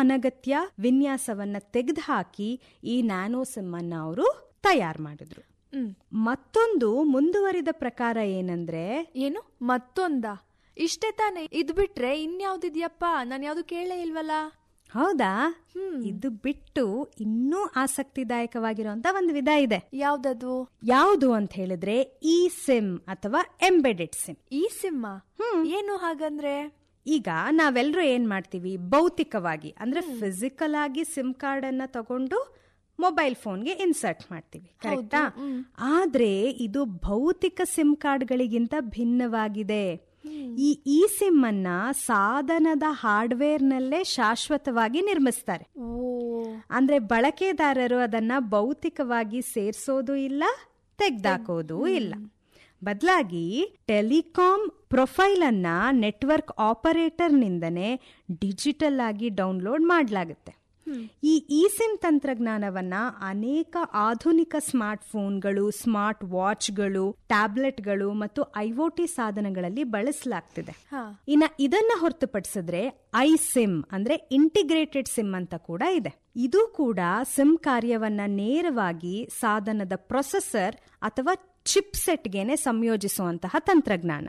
ಅನಗತ್ಯ ವಿನ್ಯಾಸವನ್ನ ತೆಗೆದುಹಾಕಿ ಈ ನ್ಯಾನೋ ಸಿಮ್ ಅನ್ನ ಅವರು ತಯಾರು ಮಾಡಿದ್ರು ಹ್ಮ್ ಮತ್ತೊಂದು ಮುಂದುವರಿದ ಪ್ರಕಾರ ಏನಂದ್ರೆ ಏನು ಮತ್ತೊಂದ ಇಷ್ಟೇ ತಾನೆ ಇದ್ ಬಿಟ್ರೆ ಇನ್ಯಾವ್ದಿದ್ಯಪ್ಪ ನಾನು ಯಾವ್ದು ಕೇಳೇ ಇಲ್ವಲ್ಲ ಹೌದಾ ಇದು ಬಿಟ್ಟು ಇನ್ನೂ ಆಸಕ್ತಿದಾಯಕವಾಗಿರುವಂತ ಒಂದು ವಿಧ ಇದೆ ಯಾವ್ದದು ಯಾವುದು ಅಂತ ಹೇಳಿದ್ರೆ ಇ ಸಿಮ್ ಅಥವಾ ಎಂಬೆಡೆಡ್ ಸಿಮ್ ಈ ಸಿಮ್ಮ ಏನು ಹಾಗಂದ್ರೆ ಈಗ ನಾವೆಲ್ಲರೂ ಏನ್ ಮಾಡ್ತೀವಿ ಭೌತಿಕವಾಗಿ ಅಂದ್ರೆ ಫಿಸಿಕಲ್ ಆಗಿ ಸಿಮ್ ಕಾರ್ಡ್ ಅನ್ನ ತಗೊಂಡು ಮೊಬೈಲ್ ಫೋನ್ಗೆ ಇನ್ಸರ್ಟ್ ಮಾಡ್ತೀವಿ ಕರೆಕ್ಟಾ ಆದ್ರೆ ಇದು ಭೌತಿಕ ಸಿಮ್ ಕಾರ್ಡ್ಗಳಿಗಿಂತ ಭಿನ್ನವಾಗಿದೆ ಈ ಇ ಸಿಮ್ ಅನ್ನ ಸಾಧನದ ಹಾರ್ಡ್ವೇರ್ ನಲ್ಲೇ ಶಾಶ್ವತವಾಗಿ ನಿರ್ಮಿಸ್ತಾರೆ ಓ ಅಂದ್ರೆ ಬಳಕೆದಾರರು ಅದನ್ನ ಭೌತಿಕವಾಗಿ ಸೇರ್ಸೋದು ಇಲ್ಲ ತೆಗ್ದಾಕೋದು ಇಲ್ಲ ಬದಲಾಗಿ ಟೆಲಿಕಾಂ ಪ್ರೊಫೈಲ್ ಅನ್ನ ನೆಟ್ವರ್ಕ್ ಆಪರೇಟರ್ ನಿಂದನೇ ಡಿಜಿಟಲ್ ಆಗಿ ಡೌನ್ಲೋಡ್ ಮಾಡಲಾಗುತ್ತೆ ಈ ಇ ಸಿಮ್ ತಂತ್ರಜ್ಞಾನವನ್ನ ಅನೇಕ ಆಧುನಿಕ ಸ್ಮಾರ್ಟ್ ಫೋನ್ಗಳು ಸ್ಮಾರ್ಟ್ ವಾಚ್ಗಳು ಟ್ಯಾಬ್ಲೆಟ್ಗಳು ಮತ್ತು ಐಒಟಿ ಸಾಧನಗಳಲ್ಲಿ ಬಳಸಲಾಗ್ತಿದೆ ಹಾ ಇನ್ನ ಇದನ್ನ ಹೊರತುಪಡಿಸಿದ್ರೆ ಐ ಸಿಮ್ ಅಂದ್ರೆ ಇಂಟಿಗ್ರೇಟೆಡ್ ಸಿಮ್ ಅಂತ ಕೂಡ ಇದೆ ಇದು ಕೂಡ ಸಿಮ್ ಕಾರ್ಯವನ್ನ ನೇರವಾಗಿ ಸಾಧನದ ಪ್ರೊಸೆಸರ್ ಅಥವಾ ಚಿಪ್ಸೆಟ್ಗೆನೆ ಸಂಯೋಜಿಸುವಂತಹ ತಂತ್ರಜ್ಞಾನ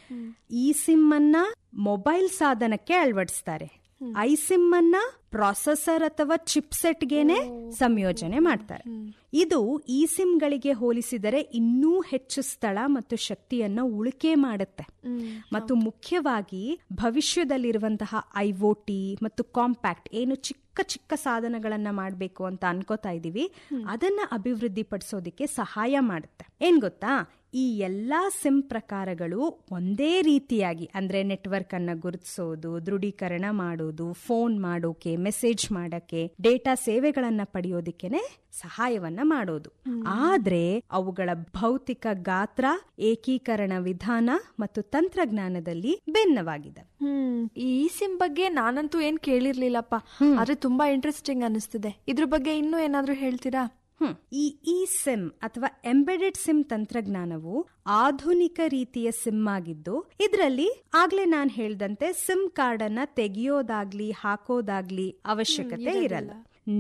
ಈ ಸಿಮ್ ಅನ್ನ ಮೊಬೈಲ್ ಸಾಧನಕ್ಕೆ ಅಳವಡಿಸ್ತಾರೆ ಐ ಸಿಮ್ ಅನ್ನ ಪ್ರೊಸೆಸರ್ ಅಥವಾ ಚಿಪ್ಸೆಟ್ಗೆನೆ ಸಂಯೋಜನೆ ಮಾಡ್ತಾರೆ ಇದು ಈ ಸಿಮ್ಗಳಿಗೆ ಹೋಲಿಸಿದರೆ ಇನ್ನೂ ಹೆಚ್ಚು ಸ್ಥಳ ಮತ್ತು ಶಕ್ತಿಯನ್ನ ಉಳಿಕೆ ಮಾಡುತ್ತೆ ಮತ್ತು ಮುಖ್ಯವಾಗಿ ಭವಿಷ್ಯದಲ್ಲಿರುವಂತಹ ಐಒಟಿ ಮತ್ತು ಕಾಂಪ್ಯಾಕ್ಟ್ ಏನು ಚಿಕ್ಕ ಚಿಕ್ಕ ಸಾಧನಗಳನ್ನ ಮಾಡಬೇಕು ಅಂತ ಅನ್ಕೋತಾ ಇದೀವಿ ಅದನ್ನ ಅಭಿವೃದ್ಧಿ ಪಡಿಸೋದಿಕ್ಕೆ ಸಹಾಯ ಮಾಡುತ್ತೆ ಏನ್ ಗೊತ್ತಾ ಈ ಎಲ್ಲಾ ಸಿಮ್ ಪ್ರಕಾರಗಳು ಒಂದೇ ರೀತಿಯಾಗಿ ಅಂದ್ರೆ ನೆಟ್ವರ್ಕ್ ಅನ್ನ ಗುರುತಿಸೋದು ದೃಢೀಕರಣ ಮಾಡೋದು ಫೋನ್ ಮಾಡೋಕೆ ಮೆಸೇಜ್ ಮಾಡಕ್ಕೆ ಡೇಟಾ ಸೇವೆಗಳನ್ನ ಪಡೆಯೋದಿಕ್ಕೆನೆ ಸಹಾಯವನ್ನ ಮಾಡೋದು ಆದ್ರೆ ಅವುಗಳ ಭೌತಿಕ ಗಾತ್ರ ಏಕೀಕರಣ ವಿಧಾನ ಮತ್ತು ತಂತ್ರಜ್ಞಾನದಲ್ಲಿ ಭಿನ್ನವಾಗಿದೆ ಹ್ಮ್ ಈ ಸಿಮ್ ಬಗ್ಗೆ ನಾನಂತೂ ಏನ್ ಕೇಳಿರ್ಲಿಲ್ಲಪ್ಪ ಆದ್ರೆ ತುಂಬಾ ಇಂಟ್ರೆಸ್ಟಿಂಗ್ ಅನಿಸ್ತಿದೆ ಇದ್ರ ಬಗ್ಗೆ ಇನ್ನೂ ಏನಾದ್ರೂ ಹೇಳ್ತೀರಾ ಹ್ಮ್. ಈ ಇ ಸಿಮ್ ಅಥವಾ ಎಂಬೆಡೆಡ್ ಸಿಮ್ ತಂತ್ರಜ್ಞಾನವು ಆಧುನಿಕ ರೀತಿಯ ಸಿಮ್ ಆಗಿದ್ದು ಇದರಲ್ಲಿ ಆಗ್ಲೇ ನಾನ್ ಹೇಳ್ದಂತೆ ಸಿಮ್ ಕಾರ್ಡ್ ಅನ್ನ ತೆಗೆಯೋದಾಗ್ಲಿ ಹಾಕೋದಾಗ್ಲಿ ಅವಶ್ಯಕತೆ ಇರಲ್ಲ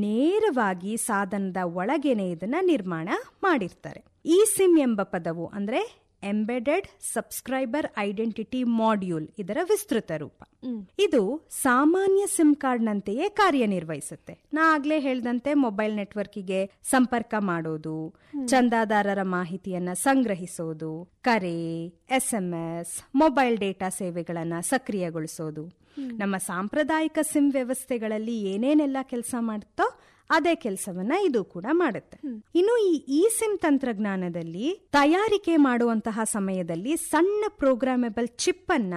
ನೇರವಾಗಿ ಸಾಧನದ ಒಳಗೇನೆ ಇದನ್ನ ನಿರ್ಮಾಣ ಮಾಡಿರ್ತಾರೆ ಈ ಸಿಮ್ ಎಂಬ ಪದವು ಅಂದ್ರೆ ಎಂಬೆಡೆಡ್ ಸಬ್ಸ್ಕ್ರೈಬರ್ ಐಡೆಂಟಿಟಿ ಮಾಡ್ಯೂಲ್ ಇದರ ವಿಸ್ತೃತ ರೂಪ ಇದು ಸಾಮಾನ್ಯ ಸಿಮ್ ಕಾರ್ಡ್ ನಂತೆಯೇ ಕಾರ್ಯನಿರ್ವಹಿಸುತ್ತೆ ನಾ ಆಗ್ಲೇ ಹೇಳ್ದಂತೆ ಮೊಬೈಲ್ ನೆಟ್ವರ್ಕಿಗೆ ಸಂಪರ್ಕ ಮಾಡೋದು ಚಂದಾದಾರರ ಮಾಹಿತಿಯನ್ನ ಸಂಗ್ರಹಿಸೋದು ಕರೆ S M S mobile data ಸೇವೆಗಳನ್ನ ಸಕ್ರಿಯಗೊಳಿಸೋದು ನಮ್ಮ ಸಾಂಪ್ರದಾಯಿಕ ಸಿಮ್ ವ್ಯವಸ್ಥೆಗಳಲ್ಲಿ ಏನೇನೆಲ್ಲ ಕೆಲಸ ಮಾಡುತ್ತೋ ಅದೇ ಕೆಲಸವನ್ನ ಇದು ಕೂಡ ಮಾಡುತ್ತೆ ಇನ್ನು ಈ ಇ ಸಿಮ್ ತಂತ್ರಜ್ಞಾನದಲ್ಲಿ ತಯಾರಿಕೆ ಮಾಡುವಂತಹ ಸಮಯದಲ್ಲಿ ಸಣ್ಣ ಪ್ರೋಗ್ರಾಮೆಬಲ್ ಚಿಪ್ ಅನ್ನ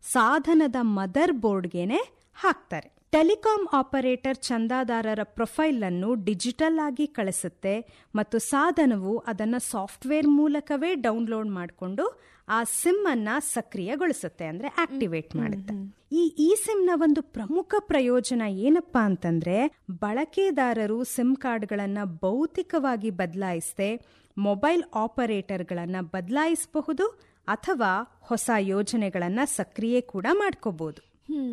ಸಾಧನದ ಮದರ್ ಬೋರ್ಡ್ಗೆನೆ ಹಾಕ್ತಾರೆ ಟೆಲಿಕಾಂ ಆಪರೇಟರ್ ಚಂದಾದಾರರ ಪ್ರೊಫೈಲ್ ಅನ್ನು ಡಿಜಿಟಲ್ ಆಗಿ ಕಳಿಸುತ್ತೆ ಮತ್ತು ಸಾಧನವು ಅದನ್ನ ಸಾಫ್ಟ್ವೇರ್ ಮೂಲಕವೇ ಡೌನ್ಲೋಡ್ ಮಾಡಿಕೊಂಡು ಆ ಸಿಮ್ ಅನ್ನ ಸಕ್ರಿಯಗೊಳಿಸುತ್ತೆ ಅಂದ್ರೆ ಆಕ್ಟಿವೇಟ್ ಮಾಡುತ್ತೆ ಈ ಇ ಸಿಮ್ ನ ಒಂದು ಪ್ರಮುಖ ಪ್ರಯೋಜನ ಏನಪ್ಪಾ ಅಂತಂದ್ರೆ ಬಳಕೆದಾರರು ಸಿಮ್ ಕಾರ್ಡ್ಗಳನ್ನ ಭೌತಿಕವಾಗಿ ಬದಲಾಯಿಸದೆ ಮೊಬೈಲ್ ಆಪರೇಟರ್ಗಳನ್ನ ಬದಲಾಯಿಸಬಹುದು ಅಥವಾ ಹೊಸ ಯೋಜನೆಗಳನ್ನ ಸಕ್ರಿಯ ಕೂಡ ಮಾಡ್ಕೋಬಹುದು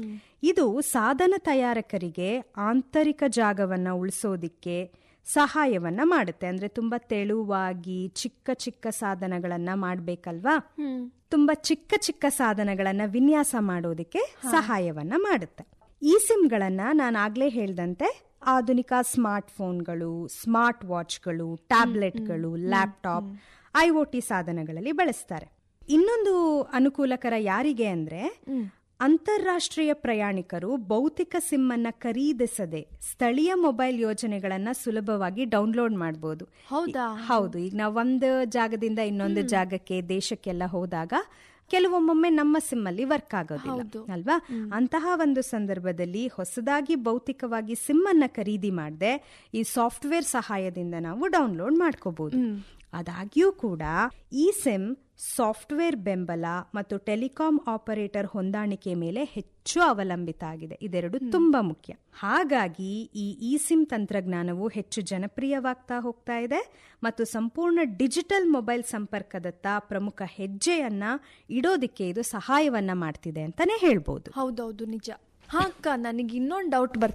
ಇದು ಸಾಧನ ತಯಾರಕರಿಗೆ ಆಂತರಿಕ ಜಾಗವನ್ನ ಉಳಿಸೋದಿಕ್ಕೆ ಸಹಾಯವನ್ನ ಮಾಡುತ್ತೆ ಅಂದ್ರೆ ತುಂಬಾ ತೆಳುವಾಗಿ ಚಿಕ್ಕ ಚಿಕ್ಕ ಸಾಧನಗಳನ್ನ ಮಾಡ್ಬೇಕಲ್ವಾ ತುಂಬಾ ಚಿಕ್ಕ ಚಿಕ್ಕ ಸಾಧನಗಳನ್ನ ವಿನ್ಯಾಸ ಮಾಡೋದಿಕ್ಕೆ ಸಹಾಯವನ್ನ ಮಾಡುತ್ತೆ ಈ ಸಿಮ್ಗಳನ್ನ ನಾನು ಆಗ್ಲೇ ಹೇಳ್ದಂತೆ ಆಧುನಿಕ ಸ್ಮಾರ್ಟ್ ಫೋನ್ಗಳು ಸ್ಮಾರ್ಟ್ ವಾಚ್ಗಳು ಟ್ಯಾಬ್ಲೆಟ್ಗಳು ಲ್ಯಾಪ್ಟಾಪ್ ಐಒಟಿ ಸಾಧನಗಳಲ್ಲಿ ಬಳಸ್ತಾರೆ ಇನ್ನೊಂದು ಅನುಕೂಲಕರ ಯಾರಿಗೆ ಅಂದ್ರೆ ಅಂತಾರಾಷ್ಟ್ರೀಯ ಪ್ರಯಾಣಿಕರು ಭೌತಿಕ ಸಿಮ್ ಅನ್ನ ಖರೀದಿಸದೆ ಸ್ಥಳೀಯ ಮೊಬೈಲ್ ಯೋಜನೆಗಳನ್ನ ಸುಲಭವಾಗಿ ಡೌನ್ಲೋಡ್ ಮಾಡಬಹುದು ಹೌದಾ ಹೌದು ಈಗ ನಾವು ಒಂದು ಜಾಗದಿಂದ ಇನ್ನೊಂದು ಜಾಗಕ್ಕೆ ದೇಶಕ್ಕೆಲ್ಲ ಹೋದಾಗ ಕೆಲವೊಮ್ಮೊಮ್ಮೆ ನಮ್ಮ ಸಿಮ್ ಅಲ್ಲಿ ವರ್ಕ್ ಆಗೋದಿಲ್ಲ ಅಲ್ವಾ ಅಂತಹ ಒಂದು ಸಂದರ್ಭದಲ್ಲಿ ಹೊಸದಾಗಿ ಭೌತಿಕವಾಗಿ ಸಿಮ್ ಅನ್ನ ಖರೀದಿ ಮಾಡದೆ ಈ ಸಾಫ್ಟ್ವೇರ್ ಸಹಾಯದಿಂದ ನಾವು ಡೌನ್ಲೋಡ್ ಮಾಡ್ಕೋಬಹುದು ಆದಾಗ್ಯೂ ಕೂಡ ಈ ಸಿಮ್ ಸಾಫ್ಟ್ವೇರ್ ಬೆಂಬಲ ಮತ್ತು ಟೆಲಿಕಾಂ ಆಪರೇಟರ್ ಹೊಂದಾಣಿಕೆ ಮೇಲೆ ಹೆಚ್ಚು ಅವಲಂಬಿತ ಆಗಿದೆ ಇದೆರಡು ತುಂಬಾ ಮುಖ್ಯ ಹಾಗಾಗಿ ಈ ಇ ಸಿಮ್ ತಂತ್ರಜ್ಞಾನವು ಹೆಚ್ಚು ಜನಪ್ರಿಯವಾಗ್ತಾ ಹೋಗ್ತಾ ಇದೆ ಮತ್ತು ಸಂಪೂರ್ಣ ಡಿಜಿಟಲ್ ಮೊಬೈಲ್ ಸಂಪರ್ಕದತ್ತ ಪ್ರಮುಖ ಹೆಜ್ಜೆಯನ್ನ ಇಡೋದಿಕ್ಕೆ ಇದು ಸಹಾಯವನ್ನ ಮಾಡ್ತಿದೆ ಅಂತಾನೆ ಹೇಳ್ಬೋದು ಹೌದೌದು ನಿಜ ಹಾ ಅಕ್ಕ ನನಗೆ ಇನ್ನೊಂದು ಡೌಟ್ ಬರ್ತಿದೆ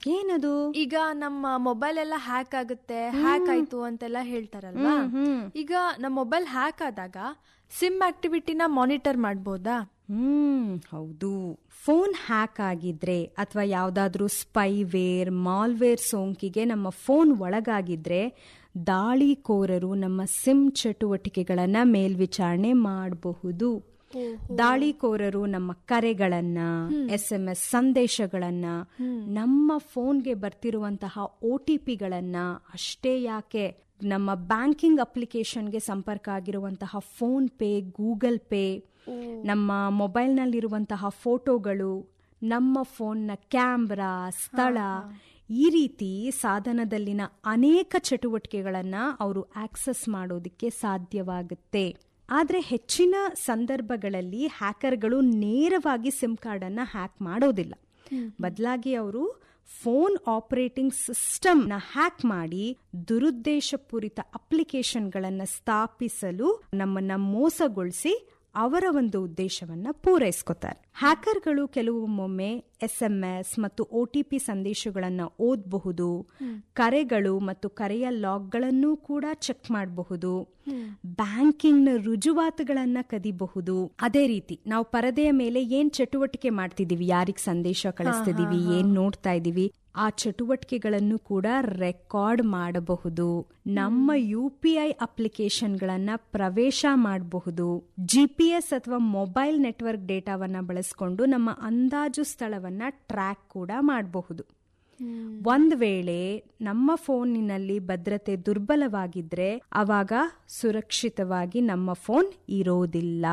ಏನದು ಈಗ ನಮ್ಮ ಮೊಬೈಲ್ ಎಲ್ಲ ಹ್ಯಾಕ್ ಆಗುತ್ತೆ ಹ್ಯಾಕ್ ಆಯ್ತು ಅಂತೆಲ್ಲ ಹೇಳ್ತಾರಲ್ವಾ ಈಗ ನಮ್ಮ ಮೊಬೈಲ್ ಹ್ಯಾಕ್ ಆದಾಗ ಸಿಮ್ ಆಕ್ಟಿವಿಟಿನ ಮಾನಿಟರ್ ಮಾಡ್ಬೋದಾ ಹ್ಮ್ ಹೌದು ಫೋನ್ ಹ್ಯಾಕ್ ಆಗಿದ್ರೆ ಅಥವಾ ಯಾವ್ದಾದ್ರೂ ಸ್ಪೈವೇರ್ ಮಾಲ್ವೇರ್ ಸೋಂಕಿಗೆ ನಮ್ಮ ಫೋನ್ ಒಳಗಾಗಿದ್ರೆ ದಾಳಿಕೋರರು ನಮ್ಮ ಸಿಮ್ ಚಟುವಟಿಕೆಗಳನ್ನ ಮೇಲ್ವಿಚಾರಣೆ ಮಾಡಬಹುದು ದಾಳಿಕೋರರು ನಮ್ಮ ಕರೆಗಳನ್ನ ಎಸ್ ಎಂ ಎಸ್ ಸಂದೇಶಗಳನ್ನ ನಮ್ಮ ಫೋನ್ಗೆ ಬರ್ತಿರುವಂತಹ ಒ ಟಿ ಪಿಗಳನ್ನ ಅಷ್ಟೇ ಯಾಕೆ ನಮ್ಮ ಬ್ಯಾಂಕಿಂಗ್ ಅಪ್ಲಿಕೇಶನ್ಗೆ ಸಂಪರ್ಕ ಆಗಿರುವಂತಹ ಫೋನ್ ಪೇ ಗೂಗಲ್ ಪೇ ನಮ್ಮ ಮೊಬೈಲ್ನಲ್ಲಿರುವಂತಹ ಫೋಟೋಗಳು ನಮ್ಮ ಫೋನ್ನ ಕ್ಯಾಮ್ರಾ ಸ್ಥಳ ಈ ರೀತಿ ಸಾಧನದಲ್ಲಿನ ಅನೇಕ ಚಟುವಟಿಕೆಗಳನ್ನ ಅವರು ಆಕ್ಸೆಸ್ ಮಾಡೋದಕ್ಕೆ ಸಾಧ್ಯವಾಗುತ್ತೆ ಆದರೆ ಹೆಚ್ಚಿನ ಸಂದರ್ಭಗಳಲ್ಲಿ ಹ್ಯಾಕರ್ಗಳು ನೇರವಾಗಿ ಸಿಮ್ ಕಾರ್ಡ್ ಅನ್ನ ಹ್ಯಾಕ್ ಮಾಡೋದಿಲ್ಲ ಬದಲಾಗಿ ಅವರು ಫೋನ್ ಆಪರೇಟಿಂಗ್ ಸಿಸ್ಟಮ್ನ ಹ್ಯಾಕ್ ಮಾಡಿ ದುರುದ್ದೇಶಪೂರಿತ ಅಪ್ಲಿಕೇಶನ್ಗಳನ್ನು ಸ್ಥಾಪಿಸಲು ನಮ್ಮನ್ನ ಮೋಸಗೊಳಿಸಿ ಅವರ ಒಂದು ಉದ್ದೇಶವನ್ನ ಪೂರೈಸ್ಕೊತಾರೆ ಹ್ಯಾಕರ್ಗಳು ಕೆಲವೊಮ್ಮೊಮ್ಮೆ ಎಸ್ ಎಂ ಎಸ್ ಮತ್ತು ಒ ಟಿ ಪಿ ಸಂದೇಶಗಳನ್ನ ಓದಬಹುದು ಕರೆಗಳು ಮತ್ತು ಕರೆಯ ಲಾಗ್ಗಳನ್ನು ಕೂಡ ಚೆಕ್ ಮಾಡಬಹುದು ಬ್ಯಾಂಕಿಂಗ್ನ ರುಜುವಾತುಗಳನ್ನ ಕದಿಬಹುದು ಅದೇ ರೀತಿ ನಾವು ಪರದೆಯ ಮೇಲೆ ಏನ್ ಚಟುವಟಿಕೆ ಮಾಡ್ತಿದೀವಿ ಯಾರಿಗ್ ಸಂದೇಶ ಕಳಿಸ್ತಿದೀವಿ ಏನ್ ನೋಡ್ತಾ ಇದೀವಿ ಆ ಚಟುವಟಿಕೆಗಳನ್ನು ಕೂಡ ರೆಕಾರ್ಡ್ ಮಾಡಬಹುದು ನಮ್ಮ ಯು ಪಿ ಐ ಅಪ್ಲಿಕೇಶನ್ಗಳನ್ನ ಪ್ರವೇಶ ಮಾಡಬಹುದು ಜಿಪಿಎಸ್ ಅಥವಾ ಮೊಬೈಲ್ ನೆಟ್ವರ್ಕ್ ಡೇಟಾವನ್ನ ಬಳಸಿಕೊಂಡು ನಮ್ಮ ಅಂದಾಜು ಸ್ಥಳವನ್ನ ಟ್ರ್ಯಾಕ್ ಕೂಡ ಮಾಡಬಹುದು ಒಂದ್ ವೇಳೆ ನಮ್ಮ ಫೋನಿನಲ್ಲಿ ಭದ್ರತೆ ದುರ್ಬಲವಾಗಿದ್ರೆ ಅವಾಗ ಸುರಕ್ಷಿತವಾಗಿ ನಮ್ಮ ಫೋನ್ ಇರೋದಿಲ್ಲ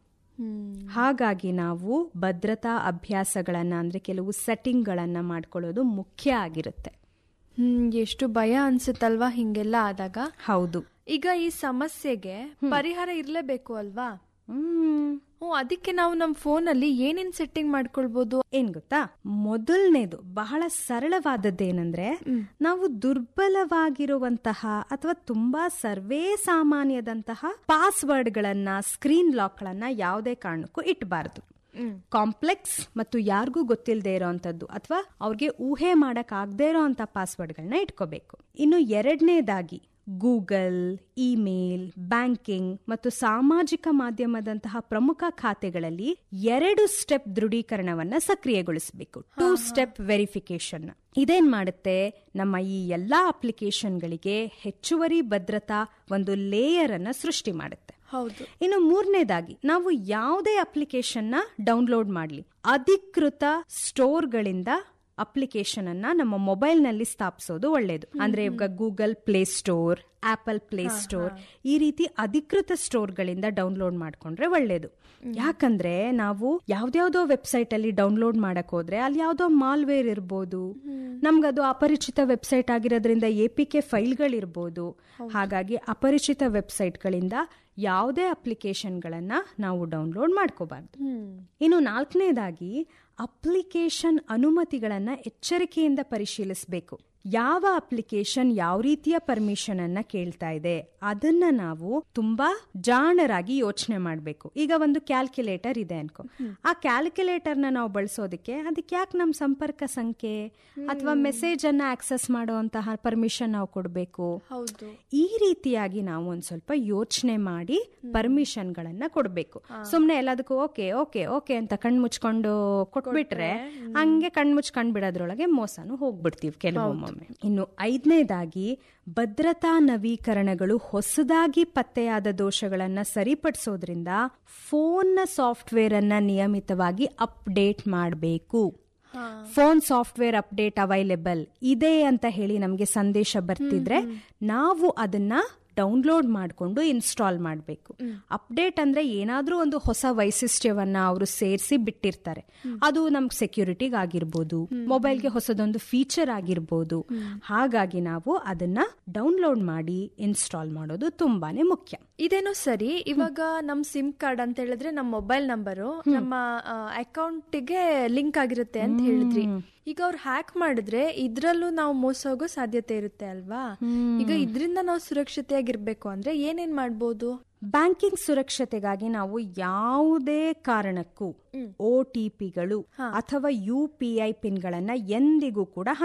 ಹಾಗಾಗಿ ನಾವು ಭದ್ರತಾ ಅಭ್ಯಾಸಗಳನ್ನ ಅಂದ್ರೆ ಕೆಲವು ಸೆಟ್ಟಿಂಗ್ಗಳನ್ನ ಮಾಡ್ಕೊಳ್ಳೋದು ಮುಖ್ಯ ಆಗಿರುತ್ತೆ ಹ್ಮ್ ಎಷ್ಟು ಭಯ ಅನ್ಸುತ್ತಲ್ವಾ ಹಿಂಗೆಲ್ಲ ಆದಾಗ ಹೌದು ಈಗ ಈ ಸಮಸ್ಯೆಗೆ ಪರಿಹಾರ ಇರ್ಲೇಬೇಕು ಅಲ್ವಾ ಹ್ಮ್ ಹ್ಞೂ ಅದಕ್ಕೆ ನಾವು ನಮ್ಮ ಫೋನಲ್ಲಿ ಏನೇನ್ ಸೆಟ್ಟಿಂಗ್ ಮಾಡ್ಕೊಳ್ಬೋದು ಏನ್ ಗೊತ್ತಾ ಮೊದಲನೇದು ಬಹಳ ಸರಳವಾದದ್ದೇನೆಂದ್ರೆ ನಾವು ದುರ್ಬಲವಾಗಿರುವಂತಹ ಅಥವಾ ತುಂಬಾ ಸರ್ವೇ ಸಾಮಾನ್ಯದಂತಹ ಪಾಸ್ವರ್ಡ್ ಗಳನ್ನ ಸ್ಕ್ರೀನ್ ಲಾಕ್ ಗಳನ್ನ ಯಾವುದೇ ಕಾರಣಕ್ಕೂ ಇಟ್ಬಾರ್ದು ಕಾಂಪ್ಲೆಕ್ಸ್ ಮತ್ತು ಯಾರಿಗೂ ಗೊತ್ತಿಲ್ಲದೆ ಇರೋಂಥದ್ದು ಅಥವಾ ಅವ್ರಿಗೆ ಊಹೆ ಮಾಡಕ್ ಆಗದೆ ಇರೋಂಥ ಪಾಸ್ವರ್ಡ್ಗಳನ್ನ ಇಟ್ಕೋಬೇಕು ಇನ್ನು ಎರಡನೇದಾಗಿ ಗೂಗಲ್ ಇಮೇಲ್ ಬ್ಯಾಂಕಿಂಗ್ ಮತ್ತು ಸಾಮಾಜಿಕ ಮಾಧ್ಯಮದಂತಹ ಪ್ರಮುಖ ಖಾತೆಗಳಲ್ಲಿ ಎರಡು ಸ್ಟೆಪ್ ದೃಢೀಕರಣವನ್ನ ಸಕ್ರಿಯಗೊಳಿಸಬೇಕು ಟೂ ಸ್ಟೆಪ್ ವೆರಿಫಿಕೇಶನ್ ಇದೇನ್ ಮಾಡುತ್ತೆ ನಮ್ಮ ಈ ಎಲ್ಲಾ ಅಪ್ಲಿಕೇಶನ್ಗಳಿಗೆ ಹೆಚ್ಚುವರಿ ಭದ್ರತಾ ಒಂದು ಲೇಯರ್ ಅನ್ನ ಸೃಷ್ಟಿ ಮಾಡುತ್ತೆ ಹೌದು ಇನ್ನು ಮೂರನೇದಾಗಿ ನಾವು ಯಾವುದೇ ಅಪ್ಲಿಕೇಶನ್ ನ ಡೌನ್ಲೋಡ್ ಮಾಡಲಿ ಅಧಿಕೃತ ಸ್ಟೋರ್ಗಳಿಂದ ಅಪ್ಲಿಕೇಶನ್ ಅನ್ನ ನಮ್ಮ ಮೊಬೈಲ್ ನಲ್ಲಿ ಸ್ಥಾಪಿಸೋದು ಒಳ್ಳೆಯದು ಅಂದ್ರೆ ಇವಾಗ Google play store Apple play store ಈ ರೀತಿ ಅಧಿಕೃತ ಸ್ಟೋರ್ಗಳಿಂದ ಡೌನ್ಲೋಡ್ ಮಾಡ್ಕೊಂಡ್ರೆ ಒಳ್ಳೇದು ಯಾಕಂದ್ರೆ ನಾವು ಯಾವ್ದ್ಯಾವ್ದೋ ವೆಬ್ಸೈಟ್ ಅಲ್ಲಿ ಡೌನ್ಲೋಡ್ ಮಾಡಕ್ ಹೋದ್ರೆ ಅಲ್ಲಿ ಯಾವ್ದೋ ಮಾಲ್ವೇರ್ ಇರ್ಬೋದು ನಮ್ಗದು ಅಪರಿಚಿತ ವೆಬ್ಸೈಟ್ ಆಗಿರೋದ್ರಿಂದ ಎ ಪಿ ಕೆ ಫೈಲ್ಗಳಿರ್ಬೋದು ಹಾಗಾಗಿ ಅಪರಿಚಿತ ವೆಬ್ಸೈಟ್ಗಳಿಂದ ಯಾವುದೇ ಅಪ್ಲಿಕೇಶನ್ಗಳನ್ನ ನಾವು ಡೌನ್ಲೋಡ್ ಮಾಡ್ಕೋಬಾರ್ದು ಇನ್ನು ನಾಲ್ಕನೇದಾಗಿ ಅಪ್ಲಿಕೇಶನ್ ಅನುಮತಿಗಳನ್ನ ಎಚ್ಚರಿಕೆಯಿಂದ ಪರಿಶೀಲಿಸಬೇಕು ಯಾವ ಅಪ್ಲಿಕೇಶನ್ ಯಾವ ರೀತಿಯ ಪರ್ಮಿಷನ್ ಅನ್ನ ಕೇಳ್ತಾ ಇದೆ ಅದನ್ನ ನಾವು ತುಂಬಾ ಜಾಣರಾಗಿ ಯೋಚನೆ ಮಾಡಬೇಕು ಈಗ ಒಂದು ಕ್ಯಾಲ್ಕುಲೇಟರ್ ಇದೆ ಅನ್ಕೋ ಆ ಕ್ಯಾಲ್ಕುಲೇಟರ್ ನ ನಾವು ಬಳಸೋದಕ್ಕೆ ಅದಕ್ಕೆ ಯಾಕೆ ನಮ್ಮ ಸಂಪರ್ಕ ಸಂಖ್ಯೆ ಅಥವಾ ಮೆಸೇಜ್ ಅನ್ನ ಆಕ್ಸೆಸ್ ಮಾಡುವಂತಹ ಪರ್ಮಿಷನ್ ನಾವು ಕೊಡಬೇಕು ಹೌದು ಈ ರೀತಿಯಾಗಿ ನಾವು ಒಂದ್ ಸ್ವಲ್ಪ ಯೋಚನೆ ಮಾಡಿ ಪರ್ಮಿಷನ್ ಗಳನ್ನ ಕೊಡ್ಬೇಕು ಸುಮ್ನೆ ಎಲ್ಲದಕ್ಕೂ ಓಕೆ ಓಕೆ ಓಕೆ ಅಂತ ಕಣ್ ಮುಚ್ಕೊಂಡು ಕೊಟ್ಬಿಟ್ರೆ ಹಂಗೆ ಕಣ್ ಮುಚ್ಕೊಂಡ್ ಬಿಡೋದ್ರೊಳಗೆ ಮೋಸನು ಹೋಗ್ಬಿಡ್ತೀವಿ ಕೆಲವೊಮ್ಮೊಮ್ಮೆ ಇನ್ನು ಐದನೇದಾಗಿ ಭದ್ರತಾ ನವೀಕರಣಗಳು ಹೊಸದಾಗಿ ಪತ್ತೆಯಾದ ದೋಷಗಳನ್ನ ಸರಿಪಡಿಸೋದ್ರಿಂದ ಫೋನ್ನ ಸಾಫ್ಟ್ವೇರ್ ಅನ್ನ ನಿಯಮಿತವಾಗಿ ಅಪ್ಡೇಟ್ ಮಾಡಬೇಕು ಫೋನ್ ಸಾಫ್ಟ್ವೇರ್ ಅಪ್ಡೇಟ್ ಅವೈಲೇಬಲ್ ಇದೆ ಅಂತ ಹೇಳಿ ನಮಗೆ ಸಂದೇಶ ಬರ್ತಿದ್ರೆ ನಾವು ಅದನ್ನ ಡೌನ್ಲೋಡ್ ಮಾಡಿಕೊಂಡು ಇನ್ಸ್ಟಾಲ್ ಮಾಡಬೇಕು ಅಪ್ಡೇಟ್ ಅಂದ್ರೆ ಏನಾದ್ರೂ ಒಂದು ಹೊಸ ವೈಶಿಷ್ಟ್ಯವನ್ನ ಅವರು ಸೇರಿಸಿ ಬಿಟ್ಟಿರ್ತಾರೆ ಅದು ನಮ್ಗೆ ಸೆಕ್ಯೂರಿಟಿಗೆ ಆಗಿರ್ಬೋದು ಮೊಬೈಲ್ಗೆ ಹೊಸದೊಂದು ಫೀಚರ್ ಆಗಿರ್ಬೋದು ಹಾಗಾಗಿ ನಾವು ಅದನ್ನ ಡೌನ್ಲೋಡ್ ಮಾಡಿ ಇನ್ಸ್ಟಾಲ್ ಮಾಡೋದು ತುಂಬಾನೇ ಮುಖ್ಯ ಇದೇನೋ ಸರಿ ಇವಾಗ ನಮ್ ಸಿಮ್ ಕಾರ್ಡ್ ಅಂತ ಹೇಳಿದ್ರೆ ನಮ್ಮ ಮೊಬೈಲ್ ನಂಬರು ನಮ್ಮ ಅಕೌಂಟಿಗೆ ಲಿಂಕ್ ಆಗಿರುತ್ತೆ ಅಂತ ಹೇಳಿದ್ರಿ ಈಗ ಅವ್ರು ಹ್ಯಾಕ್ ಮಾಡಿದ್ರೆ ಇದ್ರಲ್ಲೂ ನಾವು ಮೋಸ ಹೋಗೋ ಸಾಧ್ಯತೆ ಇರುತ್ತೆ ಅಲ್ವಾ ಈಗ ಇದರಿಂದ ನಾವು ಸುರಕ್ಷತೆಯಾಗಿರ್ಬೇಕು ಅಂದ್ರೆ ಏನೇನ್ ಮಾಡ್ಬೋದು ಬ್ಯಾಂಕಿಂಗ್ ಸುರಕ್ಷತೆಗಾಗಿ ನಾವು ಯಾವುದೇ ಕಾರಣಕ್ಕೂ ಒ ಟಿ ಪಿಗಳು ಅಥವಾ ಯು ಪಿ ಐ ಪಿನ್ಗಳನ್ನ ಎಂದಿಗೂ ಕೂಡ